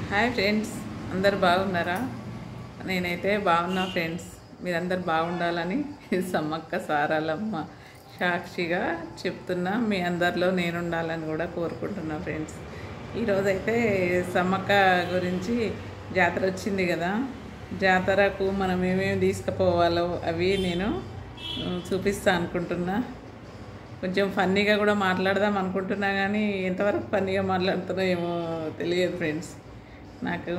Hi friends అందరు బాగున్నారా నేనైతే బాగున్నా ఫ్రెండ్స్ మీరందరు బాగుండాలని సమ్మక్క సారాలమ్మ సాక్షిగా చెప్తున్నా మీ అందరిలో నేను ఉండాలని కూడా కోరుకుంటున్నా ఫ్రెండ్స్ ఈరోజైతే సమ్మక్క గురించి జాతర వచ్చింది కదా జాతరకు మనం ఏమేమి తీసుకుపోవాలో అవి నేను ఉమ్, చూపిస్తా అనుకుంటున్నా కొంచెం ఫన్నీగా కూడా మాట్లాడదాం అనుకుంటున్నా కానీ ఎంతవరకు ఫన్నీగా మాట్లాడుతున్నా ఏమో తెలియదు ఫ్రెండ్స్ నాకు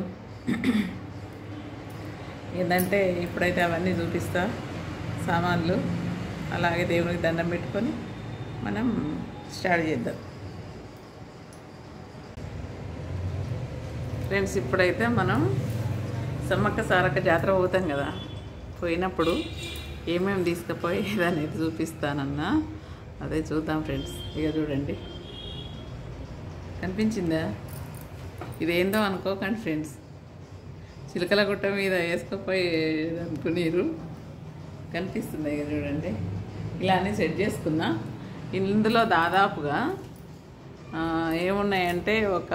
ఏంటంటే ఇప్పుడైతే అవన్నీ చూపిస్తా సామాన్లు అలాగే దేవునికి దండం పెట్టుకొని మనం స్టార్ట్ చేద్దాం ఫ్రెండ్స్ ఇప్పుడైతే మనం సమ్మక్క సారక్క జాతర పోతాం కదా పోయినప్పుడు ఏమేమి తీసుకుపోయి అనేది చూపిస్తానన్నా అదే చూద్దాం ఫ్రెండ్స్ ఇక చూడండి కనిపించిందా ఇదేందో అనుకోకండి ఫ్రెండ్స్ చిలకల గుట్ట మీద వేసుకుపోయి అనుకునేరు కనిపిస్తుంది ఇక చూడండి ఇలా అన్ని సెట్ చేసుకున్నా ఇందులో దాదాపుగా ఆ, ఏమున్నాయంటే ఒక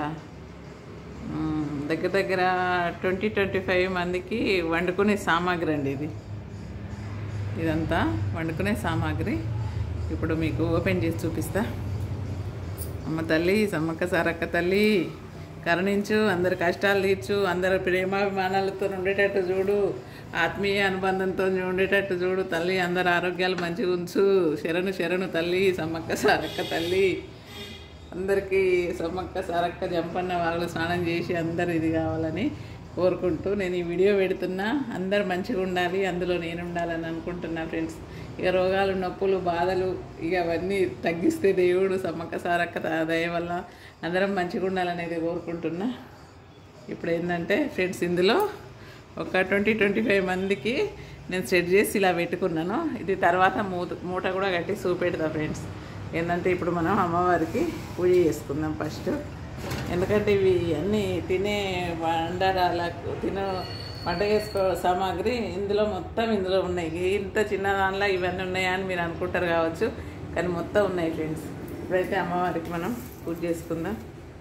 మ్, దగ్గర దగ్గర ట్వంటీ ట్వంటీ ఫైవ్ మందికి వండుకునే సామాగ్రి అండి ఇది ఇదంతా వండుకునే సామాగ్రి ఇప్పుడు మీకు ఓపెన్ చేసి చూపిస్తా అమ్మ తల్లి సమ్మక్క సారక్క తల్లి కరుణించు అందరి కష్టాలు తీర్చు అందరి ప్రేమాభిమానాలతో ఉండేటట్టు చూడు ఆత్మీయ అనుబంధంతో ఉండేటట్టు చూడు తల్లి అందరి ఆరోగ్యాలు మంచిగా ఉంచు శరణు శరణు తల్లి సమ్మక్క సారక్క తల్లి అందరికీ సమ్మక్క సారక్క జంపన్న వాళ్ళు స్నానం చేసి అందరు ఇది కావాలని కోరుకుంటూ నేను ఈ వీడియో పెడుతున్నా అందరు మంచిగా ఉండాలి అందులో నేను ఉండాలని అనుకుంటున్నా ఫ్రెండ్స్ ఇక రోగాలు నొప్పులు బాధలు ఇక అవన్నీ తగ్గిస్తే దేవుడు సమ్మక్క సారక్క త- దయ వల్ల అందరం మంచిగా ఉండాలనేది కోరుకుంటున్నా ఇప్పుడు ఏంటంటే ఫ్రెండ్స్ ఇందులో ఒక ట్వంటీ ట్వంటీ ఫైవ్ మందికి నేను సెట్ చేసి ఇలా పెట్టుకున్నాను ఇది తర్వాత మూత మూట కూడా కట్టి చూపెడతా ఫ్రెండ్స్ ఏంటంటే ఇప్పుడు మనం అమ్మవారికి పూజ చేసుకుందాం ఫస్ట్ ఎందుకంటే ఇవి అన్నీ తినే వండరాలకు తినే వంట చేసుకో సామాగ్రి ఇందులో మొత్తం ఇందులో ఉన్నాయి ఇంత చిన్న దానిలో ఇవన్నీ ఉన్నాయా అని మీరు అనుకుంటారు కావచ్చు కానీ మొత్తం ఉన్నాయి ఫ్రెండ్స్ ఇప్పుడైతే అమ్మవారికి మనం పూజ చేసుకుందాం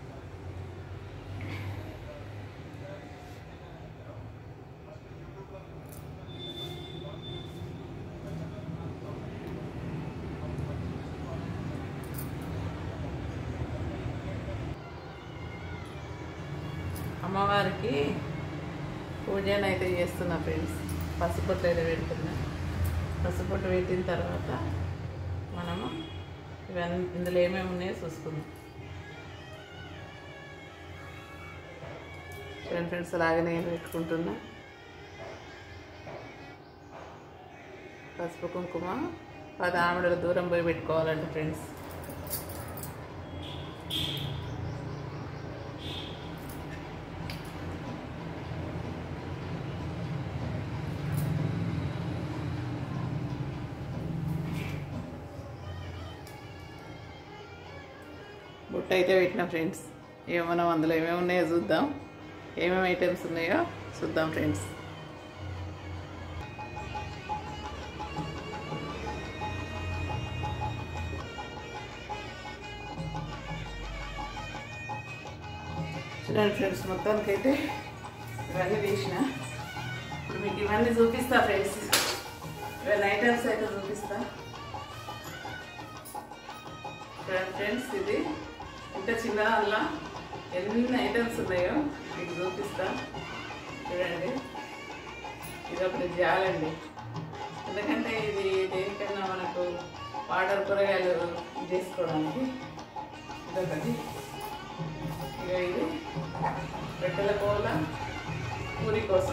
అమ్మవారికి పూజను అయితే చేస్తున్నా ఫ్రెండ్స్ పసుపొట్టు అయితే పెడుతున్నా పసుపొట్టు పెట్టిన తర్వాత మనము ఇవన్నీ ఇందులో ఏమేమి ఉన్నాయో చూసుకుందాం చూడండి ఫ్రెండ్స్ అలాగే నేను పెట్టుకుంటున్నా పసుపు కుంకుమ పది ఆవిడల దూరం పోయి పెట్టుకోవాలంట ఫ్రెండ్స్ బుట్ట అయితే పెట్టిన ఫ్రెండ్స్ ఇక మనం అందులో ఏమేమి ఉన్నాయో చూద్దాం ఏమేమి ఐటమ్స్ ఉన్నాయో చూద్దాం ఫ్రెండ్స్ చూడండి ఫ్రెండ్స్ మొత్తానికైతే ఇవన్నీ తీసిన ఇప్పుడు మీకు ఇవన్నీ చూపిస్తా ఫ్రెండ్స్ ఇవన్నీ ఐటమ్స్ అయితే చూపిస్తా చూడండి ఫ్రెండ్స్ ఇది ఇంత చిన్న దానిలో ఎన్ని ఐటమ్స్ ఉన్నాయో మీకు చూపిస్తా చూడండి ఇది ఒకటి జాలండి ఎందుకంటే ఇది దేనికైనా మనకు వాటర్ కూరగాయలు చేసుకోవడానికి ఇదొకటి ఇక ఇది రొట్టెల కోల పూరి కోసం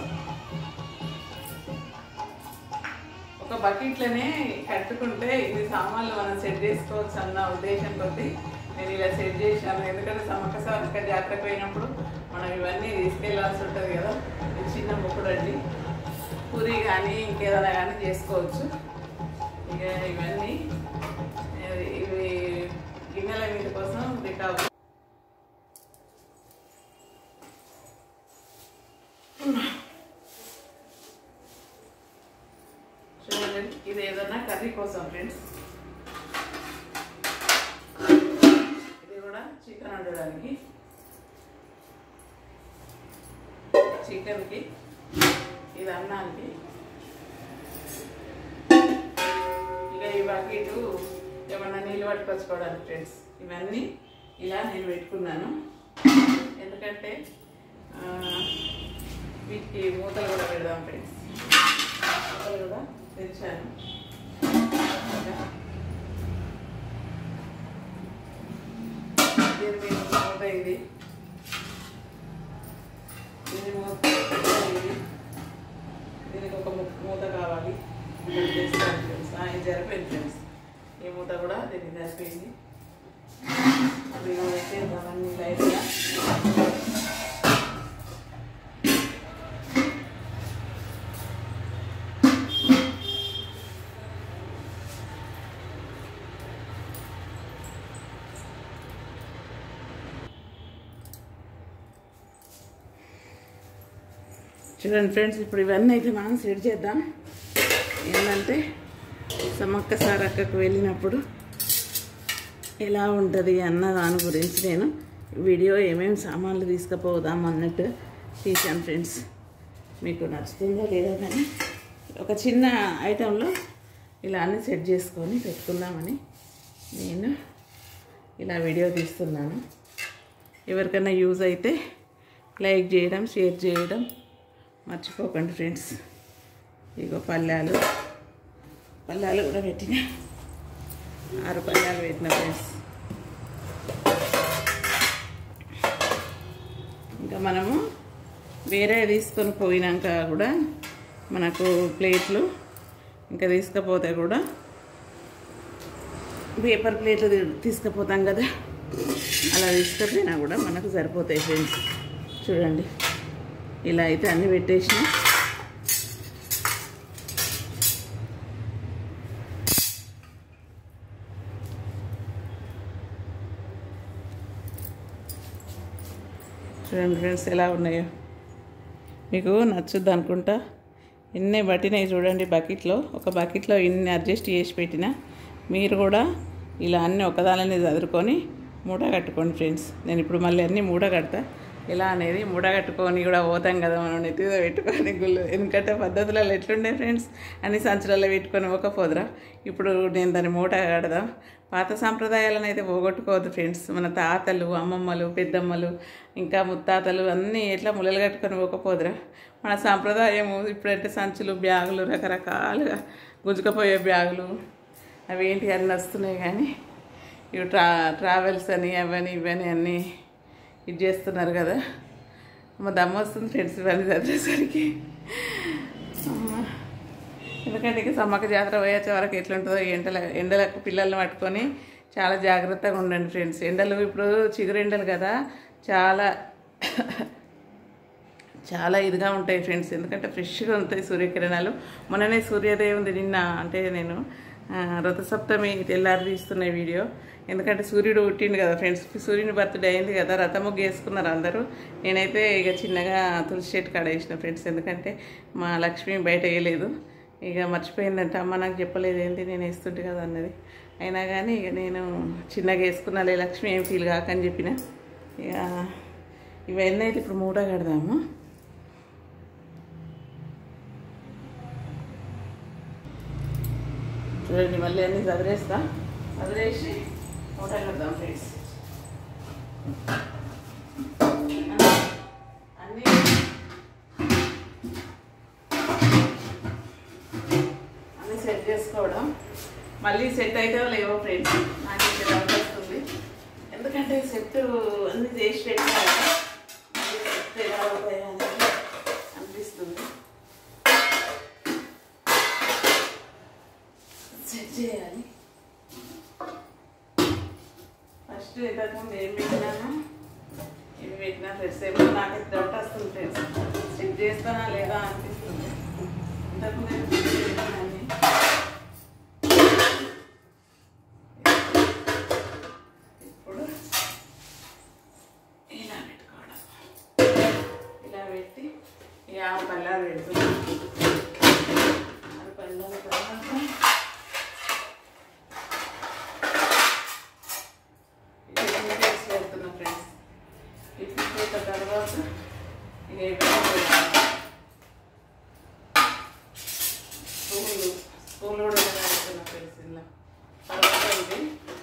ఒక బకెట్లోనే కట్టుకుంటే ఇది సామాన్లు మనం సెట్ చేసుకోవచ్చు అన్న ఉద్దేశంతో నేను ఇలా సెట్ చేశాను ఎందుకంటే సమక్క సారక్క జాతరకు పోయినప్పుడు మనం ఇవన్నీ తీసుకెళ్ళాల్సి ఉంటుంది కదా ఇది చిన్న ముక్కుడు అండి పూరి కానీ ఇంకేదైనా కానీ చేసుకోవచ్చు ఇక ఇవన్నీ ఇవి- ఇవి గిన్నెల మీద కోసం రికాబు చూడండి ఇది ఏదన్నా కర్రీ కోసం ఫ్రెండ్స్ ఇది కూడా చికెన్ వండడానికి చికెన్కి ఇది అన్నానికి ఇక ఈ బకెట్ ఏమన్నా నీళ్ళు పట్టుకొచ్చుకోవడానికి ఫ్రెండ్స్ ఇవన్నీ ఇలా నేను పెట్టుకున్నాను ఎందుకంటే ఆ, వీటికి మూతలు కూడా పెడదాం ఫ్రెండ్స్ మూతలు కూడా తెచ్చాను దీని మీద మూత ఇది దీని మూత ఇది దీనికి ఒక ము- మూత కావాలి ఇక్కడ చేస్తాను ఫ్రెండ్స్ ఆ, ఇది సరిపోయింది ఫ్రెండ్స్ ఈ మూత కూడా దీనికి సరిపోయింది అది పెట్టేద్దామని లైట్గా చూడండి ఫ్రెండ్స్ ఇప్పుడు ఇవన్నీ అయితే మనం సెట్ చేద్దాం ఏంటంటే సమ్మక్క సారక్కకు వెళ్ళినప్పుడు ఎలా ఉంటుంది అన్న దాని గురించి నేను వీడియో ఏమేమి సామాన్లు తీసుకుపోదాం అన్నట్టు తీసాను ఫ్రెండ్స్ మీకు నచ్చుతుందో లేదో కానీ ఒక చిన్న ఐటెంలో ఇలా అన్ని సెట్ చేసుకొని పెట్టుకుందామని నేను ఇలా వీడియో తీస్తున్నాను ఎవరికైనా యూజ్ అయితే లైక్ చేయడం షేర్ చేయడం మర్చిపోకండి ఫ్రెండ్స్ ఇగో పళ్ళాలు పళ్ళాలు కూడా పెట్టిన ఆరు పళ్ళాలు పెట్టిన ఫ్రెండ్స్ ఇంకా మనము వేరే తీసుకొని పోయినాక కూడా మనకు ప్లేట్లు ఇంకా తీసుకపోతే కూడా పేపర్ ప్లేట్లు తీ- తీసుకుపోతాం కదా అలా తీసుకపోయినా కూడా మనకు సరిపోతాయి ఫ్రెండ్స్ చూడండి ఇలా అయితే అన్నీ పెట్టేసిన చూడండి ఫ్రెండ్స్ ఎలా ఉన్నాయో మీకు నచ్చుద్ది అనుకుంటా ఇన్నే పట్టినాయి చూడండి బకెట్లో ఒక బకెట్లో ఇన్ని అడ్జస్ట్ చేసి పెట్టిన మీరు కూడా ఇలా అన్నీ ఒకదానిని చదువుకొని మూట కట్టుకోండి ఫ్రెండ్స్ నేను ఇప్పుడు మళ్ళీ అన్నీ మూట కడతా ఇలా అనేది మూట కట్టుకొని కూడా పోతాం కదా మనం నెత్తిలో పెట్టుకొని గుళ్ళు ఎందుకంటే పద్ధతులలో ఎట్లుండే ఫ్రెండ్స్ అన్ని సంచులలో పెట్టుకొని ఒక పోదురా ఇప్పుడు నేను దాన్ని మూట కడదాం పాత సాంప్రదాయాలను అయితే పోగొట్టుకోవద్దు ఫ్రెండ్స్ మన తాతలు అమ్మమ్మలు పెద్దమ్మలు ఇంకా ముత్తాతలు అన్నీ ఎట్లా ములలు కట్టుకొని పోకపోదురా మన సాంప్రదాయము ఇప్పుడంటే సంచులు బ్యాగులు రకరకాలుగా గుంజుకపోయే బ్యాగులు అవి ఏంటి అన్నీ వస్తున్నాయి కానీ ఇవి ట్రా ట్రావెల్స్ అని అవని ఇవని అన్నీ ఇది చేస్తున్నారు కదా మా దమ్మ వస్తుంది ఫ్రెండ్స్ ఇవన్నీ చదివేసరికి అమ్మా ఎందుకంటే ఇక సమ్మక్క జాతర పోయొచ్చే వరకు ఎట్లుంటుందో ఎండల ఎండలకు పిల్లల్ని పట్టుకొని చాలా జాగ్రత్తగా ఉండండి ఫ్రెండ్స్ ఎండలు ఇప్పుడు చిగురు ఎండలు కదా చాలా చాలా ఇదిగా ఉంటాయి ఫ్రెండ్స్ ఎందుకంటే ఫ్రెష్గా ఉంటాయి సూర్యకిరణాలు మొన్ననే సూర్యోదయం నిన్న అంటే నేను ఆ, రథసప్తమి తెల్లారి తీస్తున్న వీడియో ఎందుకంటే సూర్యుడు పుట్టిండు కదా ఫ్రెండ్స్ సూర్యుని బర్త్డే అయింది కదా రథముగ్గు వేసుకున్నారు అందరూ నేనైతే ఇక చిన్నగా తులసి చెట్టు కాడ వేసిన ఫ్రెండ్స్ ఎందుకంటే మా లక్ష్మి బయట వేయలేదు ఇక మర్చిపోయిందంట అమ్మ నాకు చెప్పలేదు ఏంటి నేను వేస్తుంటే కదా అన్నది అయినా కానీ ఇక నేను చిన్నగా వేసుకున్నాలే లక్ష్మి ఏం ఫీల్ కాకని చెప్పిన ఇక ఇవన్నీ అయితే ఇప్పుడు మూట కడదాము చూడండి మళ్ళీ అన్నీ చదివేస్తా చదివేసి మూట కడదాం ఫ్రెండ్స్ అన్నీ అన్నీ సెట్ చేసుకోవడం మళ్ళీ సెట్ అయితే లేవో ఫ్రెండ్స్ నాకైతే డౌట్ వస్తుంది ఎందుకంటే సెట్ అన్నీ చేసి పెట్టాలి మళ్ళీ సెట్ ఎలా అవుతాయా అనేది అనిపిస్తుంది సెట్ చేయాలి ఫస్ట్ ఇంతకుముందు ఏం పెట్టినాను ఇవి పెట్టినా ఫ్రెండ్స్ ఏమో నాకైతే డౌట్ వస్తుంది ఫ్రెండ్స్ చెక్ చేస్తానా లేదా అనిపిస్తుంది ఇంతకుముందు ఏమో పెట్టినానని. ఇప్పుడు ఇలా పెట్టుకోవడం ఇలా పెట్టి ఇక ఆ పల్లాలు పెడుతున్నాం ఆరు పల్లాల తర్వాత టిఫిన్ చేసి వెళ్తున్నా ఫ్రెండ్స్ టిఫిన్ చేసిన తర్వాత ఇక ఇవన్నీ స్పూన్లు స్పూన్లు కూడా పెడుతున్నా ఫ్రెండ్స్ ఇలా తర్వాత ఇది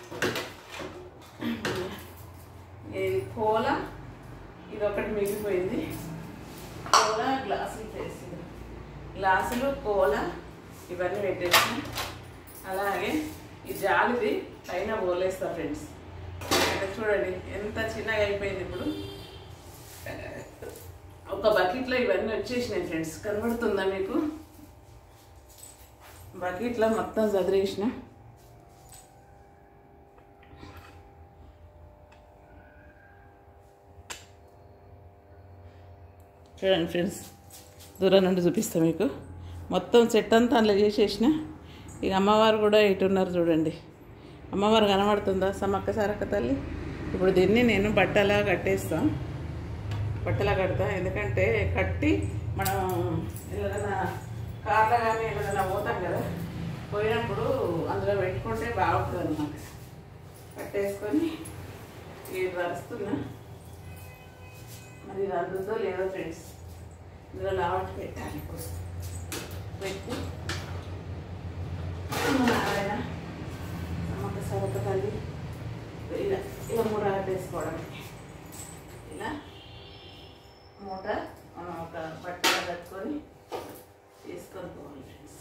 ఇది కోల ఇది ఒకటి మిగిలిపోయింది కోల గ్లాసులు చేసింది గ్లాసులు కోల ఇవన్నీ పెట్టేసి అలాగే ఈ జాలిది పైన పోలేస్తా ఫ్రెండ్స్ ఇక్కడ చూడండి ఎంత చిన్నగా అయిపోయింది ఇప్పుడు ఒక బకెట్లో ఇవన్నీ వచ్చేసినాయి ఫ్రెండ్స్ కనబడుతుందా మీకు బకెట్లో మొత్తం చదిరేసిన చూడండి ఫ్రెండ్స్ దూరం నుండి చూపిస్తా మీకు మొత్తం సెట్ అంతా అందులో చేసేసిన ఇక అమ్మవారు కూడా ఇటు ఉన్నారు చూడండి అమ్మవారు కనబడుతుందా సమ్మక్క సారక్క తల్లి ఇప్పుడు దీన్ని నేను బట్టలా కట్టేస్తా బట్టలా కడతా ఎందుకంటే కట్టి మనం ఏదైనా కార్లో కానీ ఏదైనా పోతాం కదా పోయినప్పుడు అందులో పెట్టుకుంటే బాగుంటుంది అన్నమాట కట్టేసుకొని ఇది వరుస్తున్నా మరి ఇది అందుతో లేదో ఫ్రెండ్స్ ఇందులో లావట్ పెట్టాలి ఇప్పుడు పెట్టి నారాయణ నమ్మక సరక తల్లి ఇలా ఇలా మూట వేసుకోవడం ఇలా మూట మనం ఒక బట్టలో కట్టుకొని తీసుకొని పోవాలి ఫ్రెండ్స్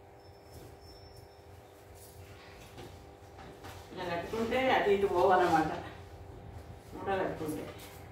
ఇలా కట్టుకుంటే అటు ఇటు పోవాలన్నమాట మూట కట్టుకుంటే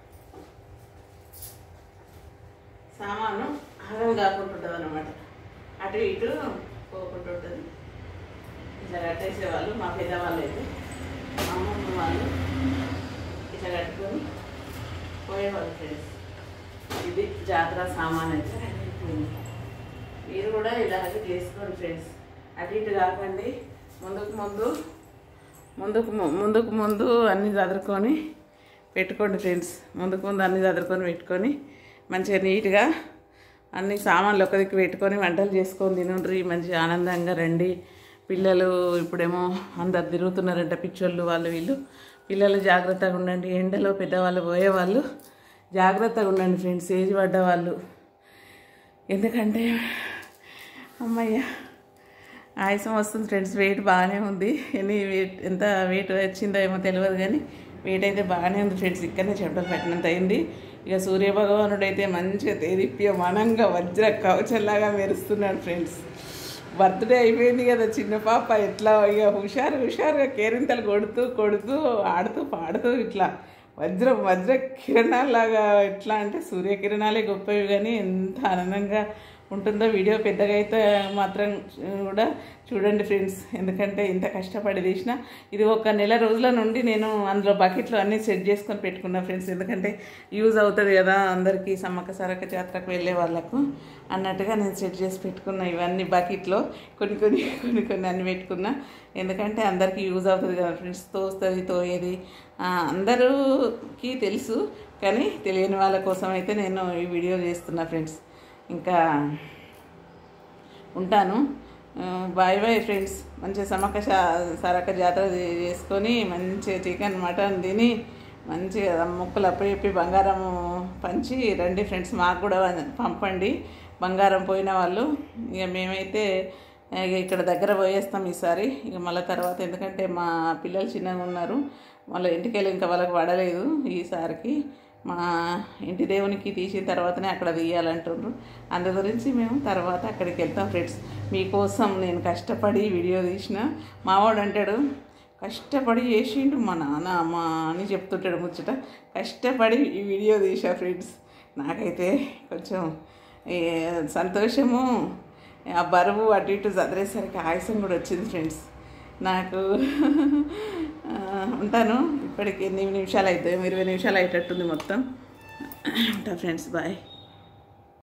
సామాను ఆగం కాకుంటుంటుంది అనమాట అటు ఇటు పోకుంటుంటుంది ఇట్లా కట్టేసేవాళ్ళు మా పెద్దవాళ్ళు అయితే మా అమ్మమ్మ వాళ్ళు ఇట్లా కట్టుకొని పోయేవాళ్ళు ఫ్రెండ్స్ ఇది జాతర సామాన్ అయితే రెడీ అయిపోయింది మీరు కూడా ఇలాగే చేసుకోండి ఫ్రెండ్స్ అటు ఇటు కాకండి ముందుకు ముందు ముందుకు ము- ముందుకు ముందు అన్నీ చదువుకొని పెట్టుకోండి ఫ్రెండ్స్ ముందుకు ముందు అన్నీ చదువుకొని పెట్టుకొని మంచిగా నీట్గా అన్ని సామాన్లు ఒక దిక్కు పెట్టుకొని వంటలు చేసుకొని తినండ్రి మంచిగా ఆనందంగా రండి పిల్లలు ఇప్పుడేమో అందరు తిరుగుతున్నారంట పిచ్చోళ్ళు వాళ్ళు వీళ్ళు పిల్లలు జాగ్రత్తగా ఉండండి ఎండలో పెద్దవాళ్ళు పోయేవాళ్ళు జాగ్రత్తగా ఉండండి ఫ్రెండ్స్ ఏజ్ పడ్డ వాళ్ళు ఎందుకంటే అమ్మయ్య ఆయాసం వస్తుంది ఫ్రెండ్స్ వెయిట్ బాగానే ఉంది ఎన్ని వెయిట్ ఎంత వెయిట్ వచ్చిందో ఏమో తెలియదు కానీ వెయిట్ అయితే బాగానే ఉంది ఫ్రెండ్స్ ఇక్కడనే చెమటలు పట్టినంత అయింది ఇక సూర్య భగవానుడు అయితే మంచిగా తేదిప్యమానంగా వజ్ర కవచంలాగా మెరుస్తున్నాడు ఫ్రెండ్స్ బర్త్డే అయిపోయింది కదా చిన్న పాప ఎట్లా ఇక హుషారు హుషారుగా కేరింతలు కొడుతూ కొడుతూ ఆడుతూ పాడుతూ ఇట్లా వజ్రం వజ్ర కిరణాలాగా ఎట్లా అంటే సూర్యకిరణాలే గొప్పవి కానీ ఎంత ఆనందంగా ఉంటుందో వీడియో పెద్దగా అయితే మాత్రం కూడా చూడండి ఫ్రెండ్స్ ఎందుకంటే ఇంత కష్టపడి తీసిన ఇది ఒక నెల రోజుల నుండి నేను అందులో బకెట్లో అన్నీ సెట్ చేసుకొని పెట్టుకున్నా ఫ్రెండ్స్ ఎందుకంటే యూజ్ అవుతుంది కదా అందరికీ సమ్మక్క సారక్క జాతరకు వెళ్ళే వాళ్ళకు అన్నట్టుగా నేను సెట్ చేసి పెట్టుకున్నా ఇవన్నీ బకెట్లో కొన్ని కొన్ని కొన్ని కొన్ని అన్ని పెట్టుకున్నా ఎందుకంటే అందరికీ యూజ్ అవుతుంది కదా ఫ్రెండ్స్ తోస్తుంది తోయేది ఆ, అందరూకి తెలుసు కానీ తెలియని వాళ్ళ కోసం అయితే నేను ఈ వీడియో చేస్తున్నా ఫ్రెండ్స్ ఇంకా ఉంటాను ఆ, బాయ్ బాయ్ ఫ్రెండ్స్ మంచిగా సమ్మక్క శా- సారక్క జాతర చే- చేసుకొని మంచిగా చికెన్ మటన్ తిని మంచిగా ముక్కలు అప్పచెప్పి బంగారం పంచి రండి ఫ్రెండ్స్ మాకు కూడా పంపండి బంగారం పోయిన వాళ్ళు ఇక మేమైతే ఇక ఇక్కడ దగ్గర పోయేస్తాం ఈసారి ఇక మళ్ళీ తర్వాత ఎందుకంటే మా పిల్లలు చిన్నగా ఉన్నారు మళ్ళీ ఇంటికి వెళ్ళి ఇంకా వాళ్ళకి పడలేదు ఈసారికి మా ఇంటి దేవునికి తీసిన తర్వాతనే అక్కడ తీయాలంటుండ్రు అందు గురించి మేము తర్వాత అక్కడికి వెళ్తాం ఫ్రెండ్స్ మీకోసం నేను కష్టపడి వీడియో తీసిన మావాడు అంటాడు కష్టపడి చేసిండు మా నాన్న మా అని చెప్తుంటాడు ముచ్చట కష్టపడి ఈ వీడియో తీసా ఫ్రెండ్స్ నాకైతే కొంచెం ఏ, సంతోషము ఆ బరువు అటు ఇటు చదివేసరికి ఆయాసం కూడా వచ్చింది ఫ్రెండ్స్ నాకు ఆ, ఉంటాను ఇప్పటికి ఎన్ని నిమిషాలు అవుతాయి ఇరవై నిమిషాలు అయ్యేటట్టుంది మొత్తం ఉంటా ఫ్రెండ్స్ బాయ్